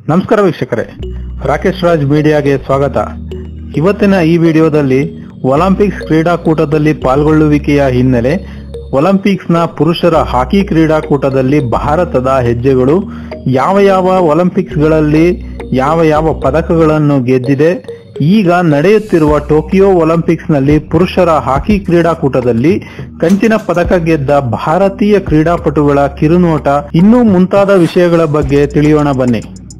ನಮಸ್ಕಾರ ವೀಕ್ಷಕರೇ ರಾಕೇಶ್ ರಾಜ್ ಮೀಡಿಯಾಗೆ ಸ್ವಾಗತ ಇವತ್ತಿನ ಈ ವಿಡಿಯೋದಲ್ಲಿ ಒಲಿಂಪಿಕ್ಸ್ ಕ್ರೀಡಾಕೂಟದಲ್ಲಿ ಪಾಲ್ಗೊಳ್ಳುವಿಕೆಯ ಹಿನ್ನೆಲೆ ಒಲಿಂಪಿಕ್ಸ್ನ ಪುರುಷರ ಹಾಕಿ ಕ್ರೀಡಾಕೂಟದಲ್ಲಿ ಭಾರತದ ಹೆಜ್ಜೆಗಳು ಯಾವ ಯಾವ ಒಲಿಂಪಿಕ್ಸ್ಗಳಲ್ಲಿ ಯಾವ ಯಾವ ಪದಕಗಳನ್ನು ಗೆದ್ದಿದೆ ಈಗ ನಡೆಯುತ್ತಿರುವ ಟೋಕಿಯೋ ಒಲಿಂಪಿಕ್ಸ್ನಲ್ಲಿ ಪುರುಷರ ಹಾಕಿ ಕ್ರೀಡಾಕೂಟದಲ್ಲಿ ಕಂಚಿನ ಪದಕ ಗೆದ್ದ ಭಾರತೀಯ ಕ್ರೀಡಾಪಟುಗಳ ಕಿರುನೋಟ ಇನ್ನೂ ಮುಂತಾದ ವಿಷಯಗಳ ಬಗ್ಗೆ ತಿಳಿಯೋಣ ಬನ್ನಿ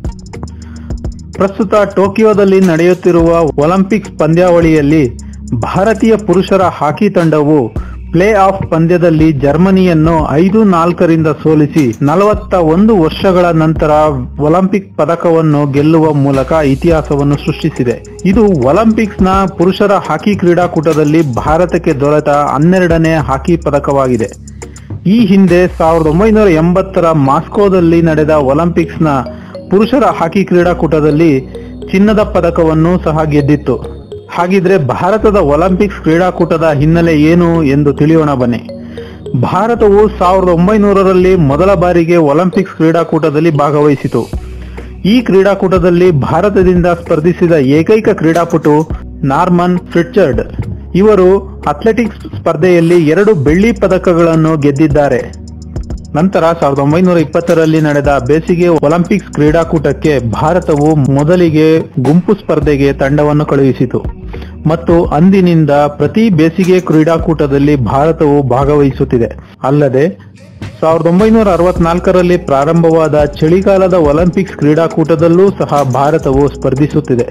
ಪ್ರಸ್ತುತ ಟೋಕಿಯೋದಲ್ಲಿ ನಡೆಯುತ್ತಿರುವ ಒಲಿಂಪಿಕ್ಸ್ ಪಂದ್ಯಾವಳಿಯಲ್ಲಿ ಭಾರತೀಯ ಪುರುಷರ ಹಾಕಿ ತಂಡವು ಪ್ಲೇ ಆಫ್ ಪಂದ್ಯದಲ್ಲಿ ಜರ್ಮನಿಯನ್ನು ಐದು ನಾಲ್ಕರಿಂದ ಸೋಲಿಸಿ ನಲವತ್ತ ಒಂದು ವರ್ಷಗಳ ನಂತರ ಒಲಿಂಪಿಕ್ ಪದಕವನ್ನು ಗೆಲ್ಲುವ ಮೂಲಕ ಇತಿಹಾಸವನ್ನು ಸೃಷ್ಟಿಸಿದೆ ಇದು ಒಲಿಂಪಿಕ್ಸ್ನ ಪುರುಷರ ಹಾಕಿ ಕ್ರೀಡಾಕೂಟದಲ್ಲಿ ಭಾರತಕ್ಕೆ ದೊರೆತ ಹನ್ನೆರಡನೇ ಹಾಕಿ ಪದಕವಾಗಿದೆ ಈ ಹಿಂದೆ ಸಾವಿರದ ಒಂಬೈನೂರ ಎಂಬತ್ತರ ಮಾಸ್ಕೋದಲ್ಲಿ ನಡೆದ ಒಲಿಂಪಿಕ್ಸ್ನ ಪುರುಷರ ಹಾಕಿ ಕ್ರೀಡಾಕೂಟದಲ್ಲಿ ಚಿನ್ನದ ಪದಕವನ್ನು ಸಹ ಗೆದ್ದಿತ್ತು ಹಾಗಿದ್ರೆ ಭಾರತದ ಒಲಿಂಪಿಕ್ಸ್ ಕ್ರೀಡಾಕೂಟದ ಹಿನ್ನೆಲೆ ಏನು ಎಂದು ತಿಳಿಯೋಣ ಬನ್ನಿ ಭಾರತವು ಸಾವಿರದ ಒಂಬೈನೂರರಲ್ಲಿ ಮೊದಲ ಬಾರಿಗೆ ಒಲಿಂಪಿಕ್ಸ್ ಕ್ರೀಡಾಕೂಟದಲ್ಲಿ ಭಾಗವಹಿಸಿತು ಈ ಕ್ರೀಡಾಕೂಟದಲ್ಲಿ ಭಾರತದಿಂದ ಸ್ಪರ್ಧಿಸಿದ ಏಕೈಕ ಕ್ರೀಡಾಪಟು ನಾರ್ಮನ್ ಫ್ರಿಚರ್ಡ್ ಇವರು ಅಥ್ಲೆಟಿಕ್ಸ್ ಸ್ಪರ್ಧೆಯಲ್ಲಿ ಎರಡು ಬೆಳ್ಳಿ ಪದಕಗಳನ್ನು ಗೆದ್ದಿದ್ದಾರೆ ನಂತರ ಸಾವಿರದ ಒಂಬೈನೂರ ಇಪ್ಪತ್ತರಲ್ಲಿ ನಡೆದ ಬೇಸಿಗೆ ಒಲಿಂಪಿಕ್ಸ್ ಕ್ರೀಡಾಕೂಟಕ್ಕೆ ಭಾರತವು ಮೊದಲಿಗೆ ಗುಂಪು ಸ್ಪರ್ಧೆಗೆ ತಂಡವನ್ನು ಕಳುಹಿಸಿತು ಮತ್ತು ಅಂದಿನಿಂದ ಪ್ರತಿ ಬೇಸಿಗೆ ಕ್ರೀಡಾಕೂಟದಲ್ಲಿ ಭಾರತವು ಭಾಗವಹಿಸುತ್ತಿದೆ ಅಲ್ಲದೆ ಸಾವಿರದ ಒಂಬೈನೂರ ಅರವತ್ನಾಲ್ಕರಲ್ಲಿ ಪ್ರಾರಂಭವಾದ ಚಳಿಗಾಲದ ಒಲಿಂಪಿಕ್ಸ್ ಕ್ರೀಡಾಕೂಟದಲ್ಲೂ ಸಹ ಭಾರತವು ಸ್ಪರ್ಧಿಸುತ್ತಿದೆ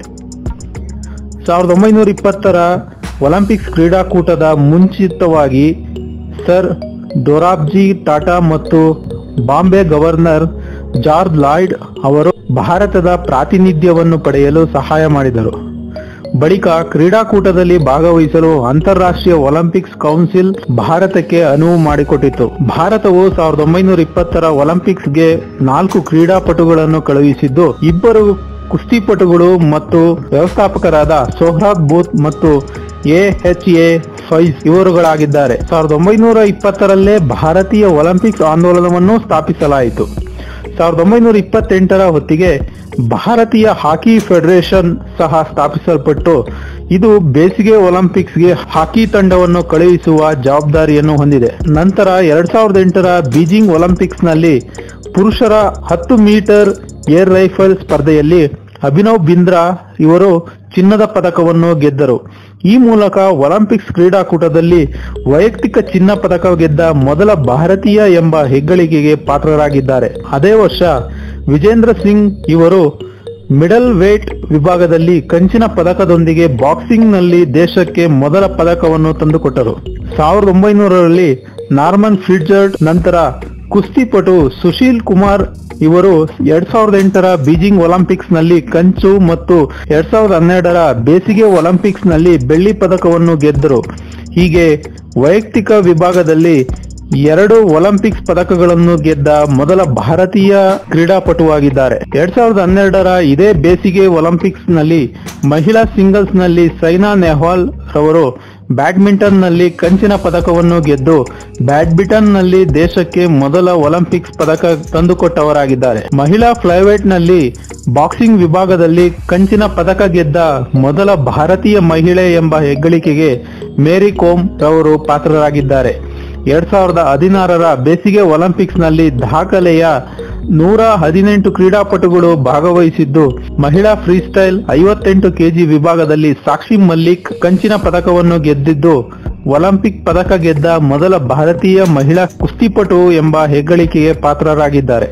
ಸಾವಿರದ ಒಂಬೈನೂರ ಇಪ್ಪತ್ತರ ಒಲಿಂಪಿಕ್ಸ್ ಕ್ರೀಡಾಕೂಟದ ಮುಂಚಿತವಾಗಿ ಸರ್ ಡೊರಾಬ್ಜಿ ಟಾಟಾ ಮತ್ತು ಬಾಂಬೆ ಗವರ್ನರ್ ಜಾರ್ಜ್ ಲಾಯ್ಡ್ ಅವರು ಭಾರತದ ಪ್ರಾತಿನಿಧ್ಯವನ್ನು ಪಡೆಯಲು ಸಹಾಯ ಮಾಡಿದರು ಬಳಿಕ ಕ್ರೀಡಾಕೂಟದಲ್ಲಿ ಭಾಗವಹಿಸಲು ಅಂತಾರಾಷ್ಟ್ರೀಯ ಒಲಿಂಪಿಕ್ಸ್ ಕೌನ್ಸಿಲ್ ಭಾರತಕ್ಕೆ ಅನುವು ಮಾಡಿಕೊಟ್ಟಿತು ಭಾರತವು ಸಾವಿರದ ಒಂಬೈನೂರ ಇಪ್ಪತ್ತರ ಒಲಿಂಪಿಕ್ಸ್ಗೆ ನಾಲ್ಕು ಕ್ರೀಡಾಪಟುಗಳನ್ನು ಕಳುಹಿಸಿದ್ದು ಇಬ್ಬರು ಕುಸ್ತಿಪಟುಗಳು ಮತ್ತು ವ್ಯವಸ್ಥಾಪಕರಾದ ಸೋಹ್ರಾಬ್ ಬೂತ್ ಮತ್ತು ಎ ಎಚ್ ಎ ಫೈಸ್ ಇವರುಗಳಾಗಿದ್ದಾರೆ ಸಾವಿರದ ಒಂಬೈನೂರ ಇಪ್ಪತ್ತರಲ್ಲೇ ಭಾರತೀಯ ಒಲಿಂಪಿಕ್ಸ್ ಆಂದೋಲನವನ್ನು ಸ್ಥಾಪಿಸಲಾಯಿತು ಸಾವಿರದ ಒಂಬೈನೂರ ಇಪ್ಪತ್ತೆಂಟರ ಹೊತ್ತಿಗೆ ಭಾರತೀಯ ಹಾಕಿ ಫೆಡರೇಷನ್ ಸಹ ಸ್ಥಾಪಿಸಲ್ಪಟ್ಟು ಇದು ಬೇಸಿಗೆ ಒಲಿಂಪಿಕ್ಸ್ಗೆ ಹಾಕಿ ತಂಡವನ್ನು ಕಳುಹಿಸುವ ಜವಾಬ್ದಾರಿಯನ್ನು ಹೊಂದಿದೆ ನಂತರ ಎರಡ್ ಸಾವಿರದ ಎಂಟರ ಬೀಜಿಂಗ್ ಒಲಿಂಪಿಕ್ಸ್ನಲ್ಲಿ ಪುರುಷರ ಹತ್ತು ಮೀಟರ್ ಏರ್ ರೈಫಲ್ ಸ್ಪರ್ಧೆಯಲ್ಲಿ ಅಭಿನವ್ ಬಿಂದ್ರಾ ಇವರು ಚಿನ್ನದ ಪದಕವನ್ನು ಗೆದ್ದರು ಈ ಮೂಲಕ ಒಲಿಂಪಿಕ್ಸ್ ಕ್ರೀಡಾಕೂಟದಲ್ಲಿ ವೈಯಕ್ತಿಕ ಚಿನ್ನ ಪದಕ ಗೆದ್ದ ಮೊದಲ ಭಾರತೀಯ ಎಂಬ ಹೆಗ್ಗಳಿಕೆಗೆ ಪಾತ್ರರಾಗಿದ್ದಾರೆ ಅದೇ ವರ್ಷ ವಿಜೇಂದ್ರ ಸಿಂಗ್ ಇವರು ಮಿಡಲ್ ವೇಟ್ ವಿಭಾಗದಲ್ಲಿ ಕಂಚಿನ ಪದಕದೊಂದಿಗೆ ಬಾಕ್ಸಿಂಗ್ ನಲ್ಲಿ ದೇಶಕ್ಕೆ ಮೊದಲ ಪದಕವನ್ನು ತಂದುಕೊಟ್ಟರು ಸಾವಿರದ ಒಂಬೈನೂರರಲ್ಲಿ ನಾರ್ಮನ್ ಫಿಡ್ಜರ್ಡ್ ನಂತರ ಕುಸ್ತಿಪಟು ಸುಶೀಲ್ ಕುಮಾರ್ ಇವರು ಎರಡ್ ಸಾವಿರದ ಎಂಟರ ಬೀಜಿಂಗ್ ಒಲಿಂಪಿಕ್ಸ್ ನಲ್ಲಿ ಕಂಚು ಮತ್ತು ಎರಡ್ ಸಾವಿರದ ಹನ್ನೆರಡರ ಬೇಸಿಗೆ ಒಲಿಂಪಿಕ್ಸ್ ನಲ್ಲಿ ಬೆಳ್ಳಿ ಪದಕವನ್ನು ಗೆದ್ದರು ಹೀಗೆ ವೈಯಕ್ತಿಕ ವಿಭಾಗದಲ್ಲಿ ಎರಡು ಒಲಿಂಪಿಕ್ಸ್ ಪದಕಗಳನ್ನು ಗೆದ್ದ ಮೊದಲ ಭಾರತೀಯ ಕ್ರೀಡಾಪಟುವಾಗಿದ್ದಾರೆ ಎರಡ್ ಸಾವಿರದ ಹನ್ನೆರಡರ ಇದೇ ಬೇಸಿಗೆ ಒಲಿಂಪಿಕ್ಸ್ ನಲ್ಲಿ ಮಹಿಳಾ ಸಿಂಗಲ್ಸ್ ನಲ್ಲಿ ಸೈನಾ ನೆಹ್ವಾಲ್ ರವರು ಬ್ಯಾಡ್ಮಿಂಟನ್ ನಲ್ಲಿ ಕಂಚಿನ ಪದಕವನ್ನು ಗೆದ್ದು ಬ್ಯಾಡ್ಮಿಂಟನ್ ನಲ್ಲಿ ದೇಶಕ್ಕೆ ಮೊದಲ ಒಲಿಂಪಿಕ್ಸ್ ಪದಕ ತಂದುಕೊಟ್ಟವರಾಗಿದ್ದಾರೆ ಮಹಿಳಾ ಫ್ಲೈವೇಟ್ ನಲ್ಲಿ ಬಾಕ್ಸಿಂಗ್ ವಿಭಾಗದಲ್ಲಿ ಕಂಚಿನ ಪದಕ ಗೆದ್ದ ಮೊದಲ ಭಾರತೀಯ ಮಹಿಳೆ ಎಂಬ ಹೆಗ್ಗಳಿಕೆಗೆ ಮೇರಿ ಕೋಮ್ ರವರು ಪಾತ್ರರಾಗಿದ್ದಾರೆ ಎರಡ್ ಸಾವಿರದ ಹದಿನಾರರ ಬೇಸಿಗೆ ಒಲಿಂಪಿಕ್ಸ್ ನಲ್ಲಿ ದಾಖಲೆಯ ನೂರ ಹದಿನೆಂಟು ಕ್ರೀಡಾಪಟುಗಳು ಭಾಗವಹಿಸಿದ್ದು ಮಹಿಳಾ ಫ್ರೀಸ್ಟೈಲ್ ಐವತ್ತೆಂಟು ಕೆಜಿ ವಿಭಾಗದಲ್ಲಿ ಸಾಕ್ಷಿ ಮಲ್ಲಿಕ್ ಕಂಚಿನ ಪದಕವನ್ನು ಗೆದ್ದಿದ್ದು ಒಲಿಂಪಿಕ್ ಪದಕ ಗೆದ್ದ ಮೊದಲ ಭಾರತೀಯ ಮಹಿಳಾ ಕುಸ್ತಿಪಟು ಎಂಬ ಹೆಗ್ಗಳಿಕೆಗೆ ಪಾತ್ರರಾಗಿದ್ದಾರೆ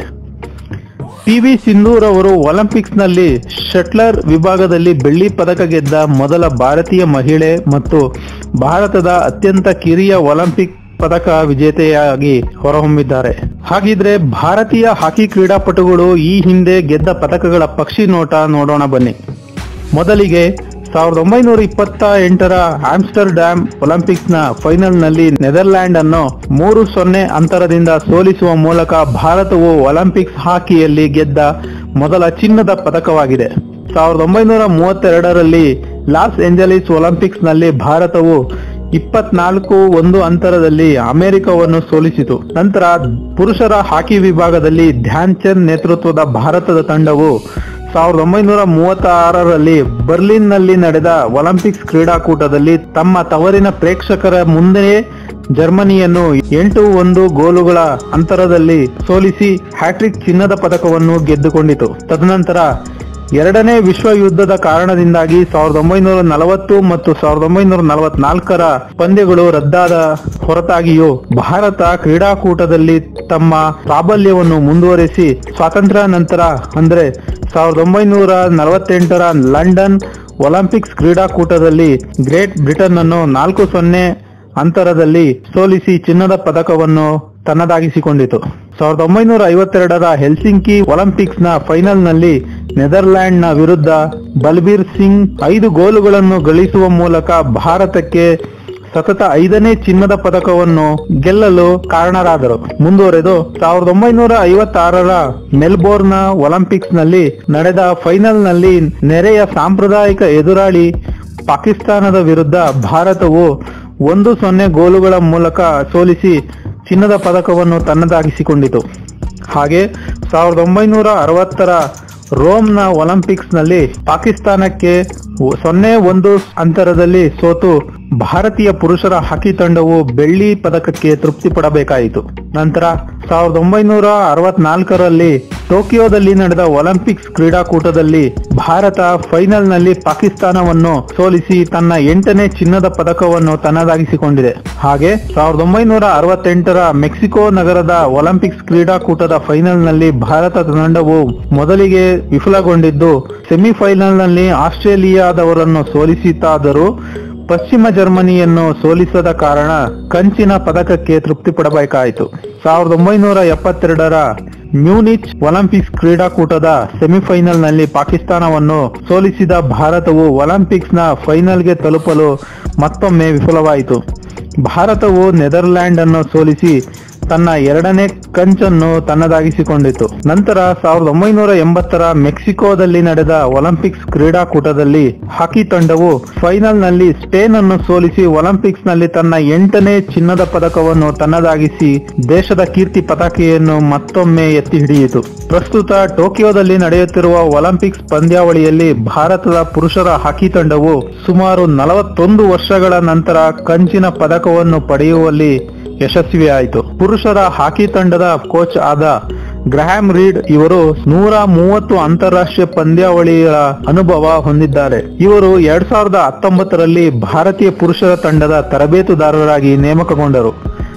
ಪಿವಿ ಸಿಂಧೂರ್ ಅವರು ಒಲಿಂಪಿಕ್ಸ್ ನಲ್ಲಿ ಶಟ್ಲರ್ ವಿಭಾಗದಲ್ಲಿ ಬೆಳ್ಳಿ ಪದಕ ಗೆದ್ದ ಮೊದಲ ಭಾರತೀಯ ಮಹಿಳೆ ಮತ್ತು ಭಾರತದ ಅತ್ಯಂತ ಕಿರಿಯ ಒಲಿಂಪಿಕ್ ಪದಕ ವಿಜೇತೆಯಾಗಿ ಹೊರಹೊಮ್ಮಿದ್ದಾರೆ ಹಾಗಿದ್ರೆ ಭಾರತೀಯ ಹಾಕಿ ಕ್ರೀಡಾಪಟುಗಳು ಈ ಹಿಂದೆ ಗೆದ್ದ ಪದಕಗಳ ಪಕ್ಷಿ ನೋಟ ನೋಡೋಣ ಬನ್ನಿ ಮೊದಲಿಗೆ ಸಾವಿರದ ಒಂಬೈನೂರ ಇಪ್ಪತ್ತ ಎಂಟರ ಆಮ್ಸ್ಟರ್ ಡ್ಯಾಮ್ ಒಲಿಂಪಿಕ್ಸ್ ನ ಫೈನಲ್ ನಲ್ಲಿ ನೆದರ್ಲ್ಯಾಂಡ್ ಅನ್ನು ಮೂರು ಸೊನ್ನೆ ಅಂತರದಿಂದ ಸೋಲಿಸುವ ಮೂಲಕ ಭಾರತವು ಒಲಿಂಪಿಕ್ಸ್ ಹಾಕಿಯಲ್ಲಿ ಗೆದ್ದ ಮೊದಲ ಚಿನ್ನದ ಪದಕವಾಗಿದೆ ಸಾವಿರದ ಒಂಬೈನೂರ ಮೂವತ್ತೆರಡರಲ್ಲಿ ಲಾಸ್ ಏಂಜಲೀಸ್ ಒಲಿಂಪಿಕ್ಸ್ ನಲ್ಲಿ ಭಾರತವು ಇಪ್ಪತ್ನಾಲ್ಕು ಒಂದು ಅಂತರದಲ್ಲಿ ಅಮೆರಿಕವನ್ನು ಸೋಲಿಸಿತು ನಂತರ ಪುರುಷರ ಹಾಕಿ ವಿಭಾಗದಲ್ಲಿ ಧ್ಯಾನ್ ಚಂದ್ ನೇತೃತ್ವದ ಭಾರತದ ತಂಡವು ಸಾವಿರದ ಒಂಬೈನೂರ ಮೂವತ್ತಾರರಲ್ಲಿ ಬರ್ಲಿನ್ನಲ್ಲಿ ನಡೆದ ಒಲಿಂಪಿಕ್ಸ್ ಕ್ರೀಡಾಕೂಟದಲ್ಲಿ ತಮ್ಮ ತವರಿನ ಪ್ರೇಕ್ಷಕರ ಮುಂದೆಯೇ ಜರ್ಮನಿಯನ್ನು ಎಂಟು ಒಂದು ಗೋಲುಗಳ ಅಂತರದಲ್ಲಿ ಸೋಲಿಸಿ ಹ್ಯಾಟ್ರಿಕ್ ಚಿನ್ನದ ಪದಕವನ್ನು ಗೆದ್ದುಕೊಂಡಿತು ತದನಂತರ ಎರಡನೇ ವಿಶ್ವ ಯುದ್ಧದ ಕಾರಣದಿಂದಾಗಿ ಸಾವಿರದ ಒಂಬೈನೂರ ನಲವತ್ತು ಮತ್ತು ಸಾವಿರದ ಒಂಬೈನೂರ ನಲವತ್ನಾಲ್ಕರ ಪಂದ್ಯಗಳು ರದ್ದಾದ ಹೊರತಾಗಿಯೂ ಭಾರತ ಕ್ರೀಡಾಕೂಟದಲ್ಲಿ ತಮ್ಮ ಪ್ರಾಬಲ್ಯವನ್ನು ಮುಂದುವರಿಸಿ ಸ್ವಾತಂತ್ರ್ಯ ನಂತರ ಅಂದ್ರೆ ಸಾವಿರದ ಒಂಬೈನೂರ ನಲವತ್ತೆಂಟರ ಲಂಡನ್ ಒಲಿಂಪಿಕ್ಸ್ ಕ್ರೀಡಾಕೂಟದಲ್ಲಿ ಗ್ರೇಟ್ ಬ್ರಿಟನ್ ಅನ್ನು ನಾಲ್ಕು ಸೊನ್ನೆ ಅಂತರದಲ್ಲಿ ಸೋಲಿಸಿ ಚಿನ್ನದ ಪದಕವನ್ನು ತನ್ನದಾಗಿಸಿಕೊಂಡಿತು ಸಾವಿರದ ಒಂಬೈನೂರ ಐವತ್ತೆರಡರ ಹೆಲ್ಸಿಂಕಿ ಒಲಿಂಪಿಕ್ಸ್ ನ ಫೈನಲ್ ನಲ್ಲಿ ನೆದರ್ಲ್ಯಾಂಡ್ ನ ವಿರುದ್ಧ ಬಲ್ಬೀರ್ ಸಿಂಗ್ ಐದು ಗೋಲುಗಳನ್ನು ಗಳಿಸುವ ಮೂಲಕ ಭಾರತಕ್ಕೆ ಸತತ ಐದನೇ ಚಿನ್ನದ ಪದಕವನ್ನು ಗೆಲ್ಲಲು ಕಾರಣರಾದರು ಮುಂದುವರೆದು ಸಾವಿರದ ಒಂಬೈನೂರ ಐವತ್ತಾರರ ಮೆಲ್ಬೋರ್ನ್ ಒಲಿಂಪಿಕ್ಸ್ ನಲ್ಲಿ ನಡೆದ ಫೈನಲ್ ನಲ್ಲಿ ನೆರೆಯ ಸಾಂಪ್ರದಾಯಿಕ ಎದುರಾಳಿ ಪಾಕಿಸ್ತಾನದ ವಿರುದ್ಧ ಭಾರತವು ಒಂದು ಸೊನ್ನೆ ಗೋಲುಗಳ ಮೂಲಕ ಸೋಲಿಸಿ ಚಿನ್ನದ ಪದಕವನ್ನು ತನ್ನದಾಗಿಸಿಕೊಂಡಿತು ಹಾಗೆ ಸಾವಿರದ ಒಂಬೈನೂರ ಅರವತ್ತರ ರೋಮ್ನ ಒಲಿಂಪಿಕ್ಸ್ನಲ್ಲಿ ಪಾಕಿಸ್ತಾನಕ್ಕೆ ಸೊನ್ನೆ ಒಂದು ಅಂತರದಲ್ಲಿ ಸೋತು ಭಾರತೀಯ ಪುರುಷರ ಹಾಕಿ ತಂಡವು ಬೆಳ್ಳಿ ಪದಕಕ್ಕೆ ತೃಪ್ತಿ ಪಡಬೇಕಾಯಿತು ನಂತರ ಸಾವಿರದ ಒಂಬೈನೂರ ಅರವತ್ನಾಲ್ಕರಲ್ಲಿ ಟೋಕಿಯೋದಲ್ಲಿ ನಡೆದ ಒಲಿಂಪಿಕ್ಸ್ ಕ್ರೀಡಾಕೂಟದಲ್ಲಿ ಭಾರತ ಫೈನಲ್ನಲ್ಲಿ ಪಾಕಿಸ್ತಾನವನ್ನು ಸೋಲಿಸಿ ತನ್ನ ಎಂಟನೇ ಚಿನ್ನದ ಪದಕವನ್ನು ತನ್ನದಾಗಿಸಿಕೊಂಡಿದೆ ಹಾಗೆ ಸಾವಿರದ ಒಂಬೈನೂರ ಅರವತ್ತೆಂಟರ ಮೆಕ್ಸಿಕೋ ನಗರದ ಒಲಿಂಪಿಕ್ಸ್ ಕ್ರೀಡಾಕೂಟದ ಫೈನಲ್ನಲ್ಲಿ ಭಾರತ ತಂಡವು ಮೊದಲಿಗೆ ವಿಫಲಗೊಂಡಿದ್ದು ಸೆಮಿಫೈನಲ್ನಲ್ಲಿ ಆಸ್ಟ್ರೇಲಿಯಾದವರನ್ನು ಸೋಲಿಸಿತಾದರೂ ಪಶ್ಚಿಮ ಜರ್ಮನಿಯನ್ನು ಸೋಲಿಸದ ಕಾರಣ ಕಂಚಿನ ಪದಕಕ್ಕೆ ತೃಪ್ತಿ ಪಡಬೇಕಾಯಿತು ಸಾವಿರದ ಒಂಬೈನೂರ ಎಪ್ಪತ್ತೆರಡರ ಮ್ಯೂನಿಚ್ ಒಲಿಂಪಿಕ್ಸ್ ಕ್ರೀಡಾಕೂಟದ ಸೆಮಿಫೈನಲ್ನಲ್ಲಿ ಪಾಕಿಸ್ತಾನವನ್ನು ಸೋಲಿಸಿದ ಭಾರತವು ಒಲಿಂಪಿಕ್ಸ್ನ ಫೈನಲ್ಗೆ ತಲುಪಲು ಮತ್ತೊಮ್ಮೆ ವಿಫಲವಾಯಿತು ಭಾರತವು ನೆದರ್ಲ್ಯಾಂಡ್ ಅನ್ನು ಸೋಲಿಸಿ ತನ್ನ ಎರಡನೇ ಕಂಚನ್ನು ತನ್ನದಾಗಿಸಿಕೊಂಡಿತು ನಂತರ ಸಾವಿರದ ಒಂಬೈನೂರ ಎಂಬತ್ತರ ಮೆಕ್ಸಿಕೋದಲ್ಲಿ ನಡೆದ ಒಲಿಂಪಿಕ್ಸ್ ಕ್ರೀಡಾಕೂಟದಲ್ಲಿ ಹಾಕಿ ತಂಡವು ಫೈನಲ್ನಲ್ಲಿ ಸ್ಪೇನ್ ಅನ್ನು ಸೋಲಿಸಿ ಒಲಿಂಪಿಕ್ಸ್ ನಲ್ಲಿ ತನ್ನ ಎಂಟನೇ ಚಿನ್ನದ ಪದಕವನ್ನು ತನ್ನದಾಗಿಸಿ ದೇಶದ ಕೀರ್ತಿ ಪತಾಕೆಯನ್ನು ಮತ್ತೊಮ್ಮೆ ಎತ್ತಿ ಹಿಡಿಯಿತು ಪ್ರಸ್ತುತ ಟೋಕಿಯೋದಲ್ಲಿ ನಡೆಯುತ್ತಿರುವ ಒಲಿಂಪಿಕ್ಸ್ ಪಂದ್ಯಾವಳಿಯಲ್ಲಿ ಭಾರತದ ಪುರುಷರ ಹಾಕಿ ತಂಡವು ಸುಮಾರು ನಲವತ್ತೊಂದು ವರ್ಷಗಳ ನಂತರ ಕಂಚಿನ ಪದಕವನ್ನು ಪಡೆಯುವಲ್ಲಿ ಯಶಸ್ವಿಯಾಯಿತು ಪುರುಷರ ಹಾಕಿ ತಂಡದ ಕೋಚ್ ಆದ ಗ್ರಹಾಮ್ ರೀಡ್ ಇವರು ನೂರ ಮೂವತ್ತು ಅಂತಾರಾಷ್ಟ್ರೀಯ ಪಂದ್ಯಾವಳಿಗಳ ಅನುಭವ ಹೊಂದಿದ್ದಾರೆ ಇವರು ಎರಡ್ ಸಾವಿರದ ಹತ್ತೊಂಬತ್ತರಲ್ಲಿ ಭಾರತೀಯ ಪುರುಷರ ತಂಡದ ತರಬೇತುದಾರರಾಗಿ ನೇಮಕಗೊಂಡರು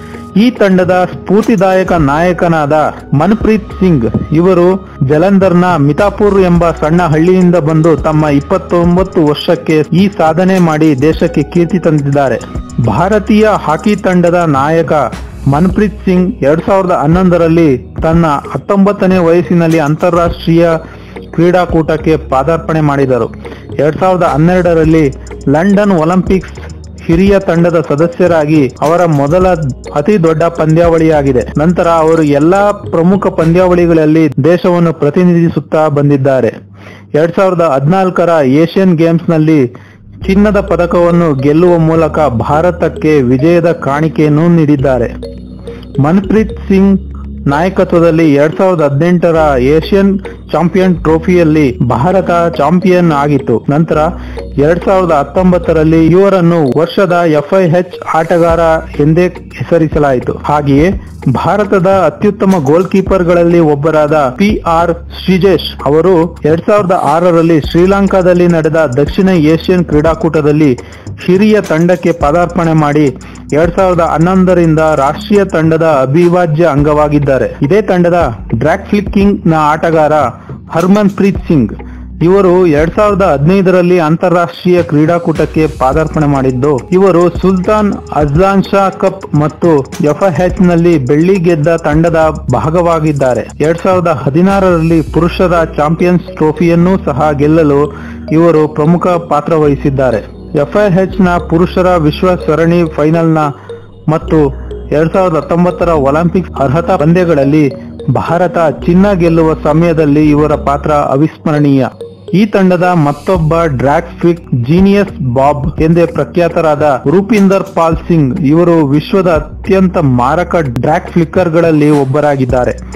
ಈ ತಂಡದ ಸ್ಫೂರ್ತಿದಾಯಕ ನಾಯಕನಾದ ಮನ್ಪ್ರೀತ್ ಸಿಂಗ್ ಇವರು ಜಲಂಧರ್ನ ಮಿತಾಪುರ್ ಎಂಬ ಸಣ್ಣ ಹಳ್ಳಿಯಿಂದ ಬಂದು ತಮ್ಮ ಇಪ್ಪತ್ತೊಂಬತ್ತು ವರ್ಷಕ್ಕೆ ಈ ಸಾಧನೆ ಮಾಡಿ ದೇಶಕ್ಕೆ ಕೀರ್ತಿ ತಂದಿದ್ದಾರೆ ಭಾರತೀಯ ಹಾಕಿ ತಂಡದ ನಾಯಕ ಮನ್ಪ್ರೀತ್ ಸಿಂಗ್ ಎರಡ್ ಸಾವಿರದ ಹನ್ನೊಂದರಲ್ಲಿ ತನ್ನ ಹತ್ತೊಂಬತ್ತನೇ ವಯಸ್ಸಿನಲ್ಲಿ ಅಂತಾರಾಷ್ಟ್ರೀಯ ಕ್ರೀಡಾಕೂಟಕ್ಕೆ ಪಾದಾರ್ಪಣೆ ಮಾಡಿದರು ಎರಡ್ ಸಾವಿರದ ಹನ್ನೆರಡರಲ್ಲಿ ಲಂಡನ್ ಒಲಿಂಪಿಕ್ಸ್ ಹಿರಿಯ ತಂಡದ ಸದಸ್ಯರಾಗಿ ಅವರ ಮೊದಲ ಅತಿ ದೊಡ್ಡ ಪಂದ್ಯಾವಳಿಯಾಗಿದೆ ನಂತರ ಅವರು ಎಲ್ಲಾ ಪ್ರಮುಖ ಪಂದ್ಯಾವಳಿಗಳಲ್ಲಿ ದೇಶವನ್ನು ಪ್ರತಿನಿಧಿಸುತ್ತಾ ಬಂದಿದ್ದಾರೆ ಎರಡ್ ಸಾವಿರದ ಹದಿನಾಲ್ಕರ ಏಷ್ಯನ್ ಗೇಮ್ಸ್ ನಲ್ಲಿ ಚಿನ್ನದ ಪದಕವನ್ನು ಗೆಲ್ಲುವ ಮೂಲಕ ಭಾರತಕ್ಕೆ ವಿಜಯದ ಕಾಣಿಕೆಯನ್ನು ನೀಡಿದ್ದಾರೆ ಮನ್ಪ್ರೀತ್ ಸಿಂಗ್ ನಾಯಕತ್ವದಲ್ಲಿ ಎರಡ್ ಸಾವಿರದ ಹದಿನೆಂಟರ ಏಷ್ಯನ್ ಚಾಂಪಿಯನ್ ಟ್ರೋಫಿಯಲ್ಲಿ ಭಾರತ ಚಾಂಪಿಯನ್ ಆಗಿತ್ತು ನಂತರ ಎರಡ್ ಸಾವಿರದ ಹತ್ತೊಂಬತ್ತರಲ್ಲಿ ಇವರನ್ನು ವರ್ಷದ ಎಫ್ಐಎಚ್ ಆಟಗಾರ ಎಂದೇ ಹೆಸರಿಸಲಾಯಿತು ಹಾಗೆಯೇ ಭಾರತದ ಅತ್ಯುತ್ತಮ ಗೋಲ್ ಕೀಪರ್ಗಳಲ್ಲಿ ಒಬ್ಬರಾದ ಪಿ ಆರ್ ಶ್ರೀಜೇಶ್ ಅವರು ಎರಡ್ ಸಾವಿರದ ಆರರಲ್ಲಿ ಶ್ರೀಲಂಕಾದಲ್ಲಿ ನಡೆದ ದಕ್ಷಿಣ ಏಷ್ಯನ್ ಕ್ರೀಡಾಕೂಟದಲ್ಲಿ ಹಿರಿಯ ತಂಡಕ್ಕೆ ಪದಾರ್ಪಣೆ ಮಾಡಿ ಎರಡ್ ಸಾವಿರದ ಹನ್ನೊಂದರಿಂದ ರಾಷ್ಟ್ರೀಯ ತಂಡದ ಅವಿಭಾಜ್ಯ ಅಂಗವಾಗಿದ್ದಾರೆ ಇದೇ ತಂಡದ ಡ್ರ್ಯಾಕ್ ಫ್ಲಿಕ್ಕಿಂಗ್ ನ ಆಟಗಾರ ಹರ್ಮನ್ ಪ್ರೀತ್ ಸಿಂಗ್ ಇವರು ಎರಡ್ ಸಾವಿರದ ಹದಿನೈದರಲ್ಲಿ ಅಂತಾರಾಷ್ಟ್ರೀಯ ಕ್ರೀಡಾಕೂಟಕ್ಕೆ ಪಾದಾರ್ಪಣೆ ಮಾಡಿದ್ದು ಇವರು ಸುಲ್ತಾನ್ ಅಜ್ಲಾನ್ ಶಾ ಕಪ್ ಮತ್ತು ಎಫ್ಎಚ್ ನಲ್ಲಿ ಬೆಳ್ಳಿ ಗೆದ್ದ ತಂಡದ ಭಾಗವಾಗಿದ್ದಾರೆ ಎರಡ್ ಸಾವಿರದ ಹದಿನಾರರಲ್ಲಿ ಪುರುಷರ ಚಾಂಪಿಯನ್ಸ್ ಟ್ರೋಫಿಯನ್ನೂ ಸಹ ಗೆಲ್ಲಲು ಇವರು ಪ್ರಮುಖ ಪಾತ್ರ ವಹಿಸಿದ್ದಾರೆ ಎಫ್ಐಎಚ್ ನ ಪುರುಷರ ವಿಶ್ವ ಸರಣಿ ಫೈನಲ್ನ ಮತ್ತು ಎರಡ್ ಸಾವಿರದ ಹತ್ತೊಂಬತ್ತರ ಒಲಿಂಪಿಕ್ಸ್ ಅರ್ಹತಾ ಪಂದ್ಯಗಳಲ್ಲಿ ಭಾರತ ಚಿನ್ನ ಗೆಲ್ಲುವ ಸಮಯದಲ್ಲಿ ಇವರ ಪಾತ್ರ ಅವಿಸ್ಮರಣೀಯ ಈ ತಂಡದ ಮತ್ತೊಬ್ಬ ಡ್ರ್ಯಾಗ್ ಫಿಕ್ ಜೀನಿಯಸ್ ಬಾಬ್ ಎಂದೇ ಪ್ರಖ್ಯಾತರಾದ ರೂಪಿಂದರ್ ಪಾಲ್ ಸಿಂಗ್ ಇವರು ವಿಶ್ವದ ಅತ್ಯಂತ ಮಾರಕ ಡ್ರ್ಯಾಗ್ ಫ್ಲಿಕ್ಕರ್ಗಳಲ್ಲಿ ಒಬ್ಬರಾಗಿದ್ದಾರೆ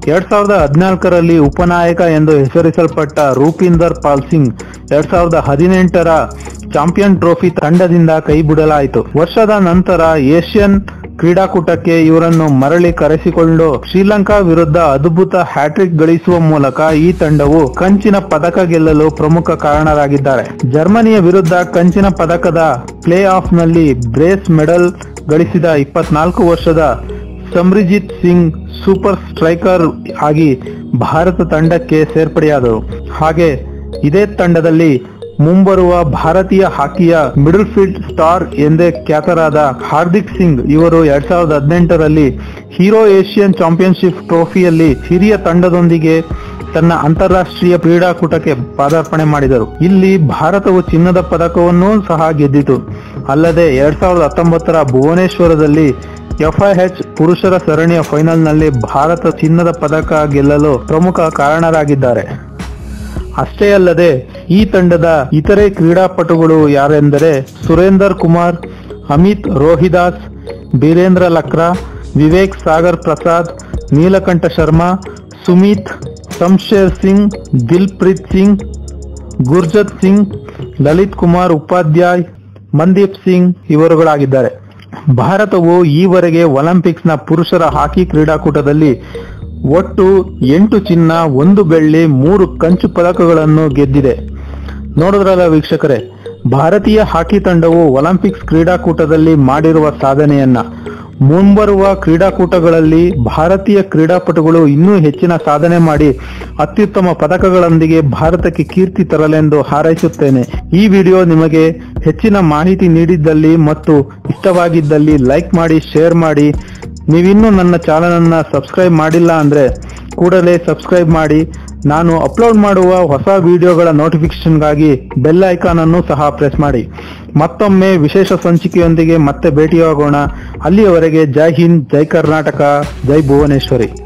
ಎರಡ್ ಸಾವಿರದ ಹದಿನಾಲ್ಕರಲ್ಲಿ ಉಪನಾಯಕ ಎಂದು ಹೆಸರಿಸಲ್ಪಟ್ಟ ರೂಪಿಂದರ್ ಪಾಲ್ ಸಿಂಗ್ ಎರಡ್ ಸಾವಿರದ ಹದಿನೆಂಟರ ಚಾಂಪಿಯನ್ ಟ್ರೋಫಿ ತಂಡದಿಂದ ಕೈಬಿಡಲಾಯಿತು ವರ್ಷದ ನಂತರ ಏಷ್ಯನ್ ಕ್ರೀಡಾಕೂಟಕ್ಕೆ ಇವರನ್ನು ಮರಳಿ ಕರೆಸಿಕೊಂಡು ಶ್ರೀಲಂಕಾ ವಿರುದ್ಧ ಅದ್ಭುತ ಹ್ಯಾಟ್ರಿಕ್ ಗಳಿಸುವ ಮೂಲಕ ಈ ತಂಡವು ಕಂಚಿನ ಪದಕ ಗೆಲ್ಲಲು ಪ್ರಮುಖ ಕಾರಣರಾಗಿದ್ದಾರೆ ಜರ್ಮನಿಯ ವಿರುದ್ಧ ಕಂಚಿನ ಪದಕದ ಪ್ಲೇ ಆಫ್ ನಲ್ಲಿ ಬ್ರೇಸ್ ಮೆಡಲ್ ಗಳಿಸಿದ ಇಪ್ಪತ್ನಾಲ್ಕು ವರ್ಷದ ಸಮರಿಜಿತ್ ಸಿಂಗ್ ಸೂಪರ್ ಸ್ಟ್ರೈಕರ್ ಆಗಿ ಭಾರತ ತಂಡಕ್ಕೆ ಸೇರ್ಪಡೆಯಾದರು ಹಾಗೆ ಇದೇ ತಂಡದಲ್ಲಿ ಮುಂಬರುವ ಭಾರತೀಯ ಹಾಕಿಯ ಮಿಡಲ್ ಫೀಲ್ಡ್ ಸ್ಟಾರ್ ಎಂದೇ ಖ್ಯಾತರಾದ ಹಾರ್ದಿಕ್ ಸಿಂಗ್ ಇವರು ಎರಡ್ ಸಾವಿರದ ಹದಿನೆಂಟರಲ್ಲಿ ಹೀರೋ ಏಷ್ಯನ್ ಚಾಂಪಿಯನ್ಶಿಪ್ ಟ್ರೋಫಿಯಲ್ಲಿ ಹಿರಿಯ ತಂಡದೊಂದಿಗೆ ತನ್ನ ಅಂತಾರಾಷ್ಟ್ರೀಯ ಕ್ರೀಡಾಕೂಟಕ್ಕೆ ಪಾದಾರ್ಪಣೆ ಮಾಡಿದರು ಇಲ್ಲಿ ಭಾರತವು ಚಿನ್ನದ ಪದಕವನ್ನೂ ಸಹ ಗೆದ್ದಿತು ಅಲ್ಲದೆ ಎರಡ್ ಸಾವಿರದ ಹತ್ತೊಂಬತ್ತರ ಭುವನೇಶ್ವರದಲ್ಲಿ ಎಫ್ಐಎಚ್ ಪುರುಷರ ಸರಣಿಯ ಫೈನಲ್ನಲ್ಲಿ ಭಾರತ ಚಿನ್ನದ ಪದಕ ಗೆಲ್ಲಲು ಪ್ರಮುಖ ಕಾರಣರಾಗಿದ್ದಾರೆ ಅಷ್ಟೇ ಅಲ್ಲದೆ ಈ ತಂಡದ ಇತರೆ ಕ್ರೀಡಾಪಟುಗಳು ಯಾರೆಂದರೆ ಸುರೇಂದರ್ ಕುಮಾರ್ ಅಮಿತ್ ರೋಹಿದಾಸ್ ಬೀರೇಂದ್ರ ಲಕ್ರಾ ವಿವೇಕ್ ಸಾಗರ್ ಪ್ರಸಾದ್ ನೀಲಕಂಠ ಶರ್ಮಾ ಸುಮಿತ್ ಶಂಶೇರ್ ಸಿಂಗ್ ದಿಲ್ಪ್ರೀತ್ ಸಿಂಗ್ ಗುರ್ಜತ್ ಸಿಂಗ್ ಲಲಿತ್ ಕುಮಾರ್ ಉಪಾಧ್ಯಾಯ್ ಮಂದೀಪ್ ಸಿಂಗ್ ಇವರುಗಳಾಗಿದ್ದಾರೆ ಭಾರತವು ಈವರೆಗೆ ಒಲಿಂಪಿಕ್ಸ್ನ ಪುರುಷರ ಹಾಕಿ ಕ್ರೀಡಾಕೂಟದಲ್ಲಿ ಒಟ್ಟು ಎಂಟು ಚಿನ್ನ ಒಂದು ಬೆಳ್ಳಿ ಮೂರು ಕಂಚು ಪದಕಗಳನ್ನು ಗೆದ್ದಿದೆ ನೋಡಿದ್ರಲ್ಲ ವೀಕ್ಷಕರೇ ಭಾರತೀಯ ಹಾಕಿ ತಂಡವು ಒಲಿಂಪಿಕ್ಸ್ ಕ್ರೀಡಾಕೂಟದಲ್ಲಿ ಮಾಡಿರುವ ಸಾಧನೆಯನ್ನ ಮುಂಬರುವ ಕ್ರೀಡಾಕೂಟಗಳಲ್ಲಿ ಭಾರತೀಯ ಕ್ರೀಡಾಪಟುಗಳು ಇನ್ನೂ ಹೆಚ್ಚಿನ ಸಾಧನೆ ಮಾಡಿ ಅತ್ಯುತ್ತಮ ಪದಕಗಳೊಂದಿಗೆ ಭಾರತಕ್ಕೆ ಕೀರ್ತಿ ತರಲೆಂದು ಹಾರೈಸುತ್ತೇನೆ ಈ ವಿಡಿಯೋ ನಿಮಗೆ ಹೆಚ್ಚಿನ ಮಾಹಿತಿ ನೀಡಿದ್ದಲ್ಲಿ ಮತ್ತು ಇಷ್ಟವಾಗಿದ್ದಲ್ಲಿ ಲೈಕ್ ಮಾಡಿ ಶೇರ್ ಮಾಡಿ ನೀವಿನ್ನೂ ನನ್ನ ಚಾನಲ್ ಅನ್ನ ಸಬ್ಸ್ಕ್ರೈಬ್ ಮಾಡಿಲ್ಲ ಅಂದ್ರೆ ಕೂಡಲೇ ಸಬ್ಸ್ಕ್ರೈಬ್ ಮಾಡಿ ನಾನು ಅಪ್ಲೋಡ್ ಮಾಡುವ ಹೊಸ ವಿಡಿಯೋಗಳ ನೋಟಿಫಿಕೇಶನ್ಗಾಗಿ ಬೆಲ್ ಐಕಾನ್ ಅನ್ನು ಸಹ ಪ್ರೆಸ್ ಮಾಡಿ ಮತ್ತೊಮ್ಮೆ ವಿಶೇಷ ಸಂಚಿಕೆಯೊಂದಿಗೆ ಮತ್ತೆ ಭೇಟಿಯಾಗೋಣ ಅಲ್ಲಿಯವರೆಗೆ ಜೈ ಹಿಂದ್ ಜೈ ಕರ್ನಾಟಕ ಜೈ ಭುವನೇಶ್ವರಿ